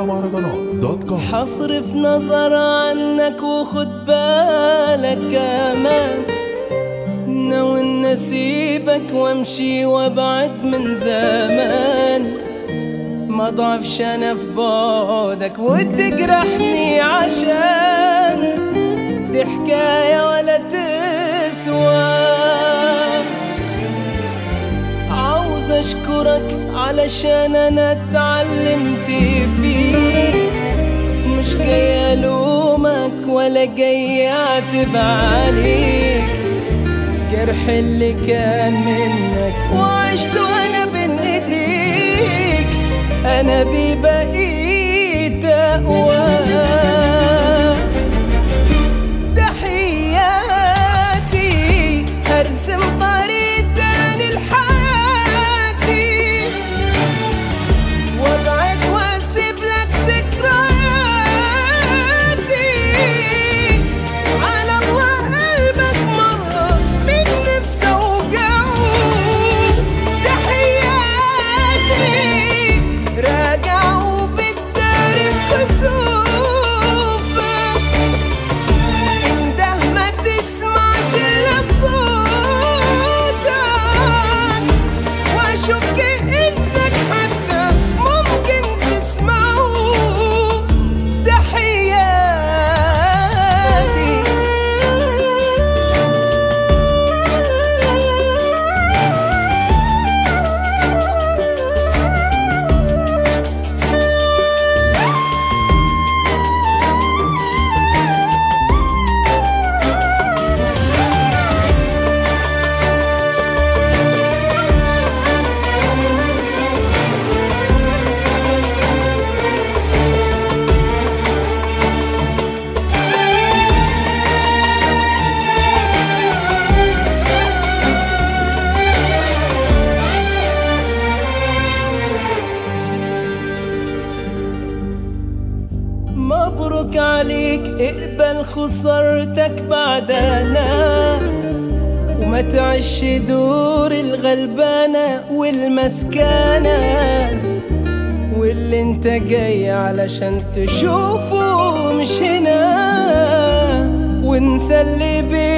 مهرجانات دوت كوم حصرف نظر عنك وخد بالك كمان ناوي إن اسيبك وامشي وابعد من زمان ما ضعفش انا في بعدك وتجرحني عشان دي حكاية ولا تسوى عاوز اشكرك علشان انا اتعلمت فيك مش جاي الومك ولا جاي اعتب عليك جرح اللي كان منك وعشت وانا بين ايديك انا بيه بقيت اقوى تحياتي هرسم طريق تاني لحياتي وابعد واسيب لك ذكرياتي على الله قلبك مرة من نفسي اوجعه تحياتي راجع وبتداري في كسوفك انده ما تسمعش الا صوتك واشك انك حتى ممكن تسمعه تحياتي مبروك عليك اقبل خسارتك بعدنا وما تعيش دور الغلبانة والمسكانة واللي انت جاي علشان تشوفه مش هنا وانسى اللي بينا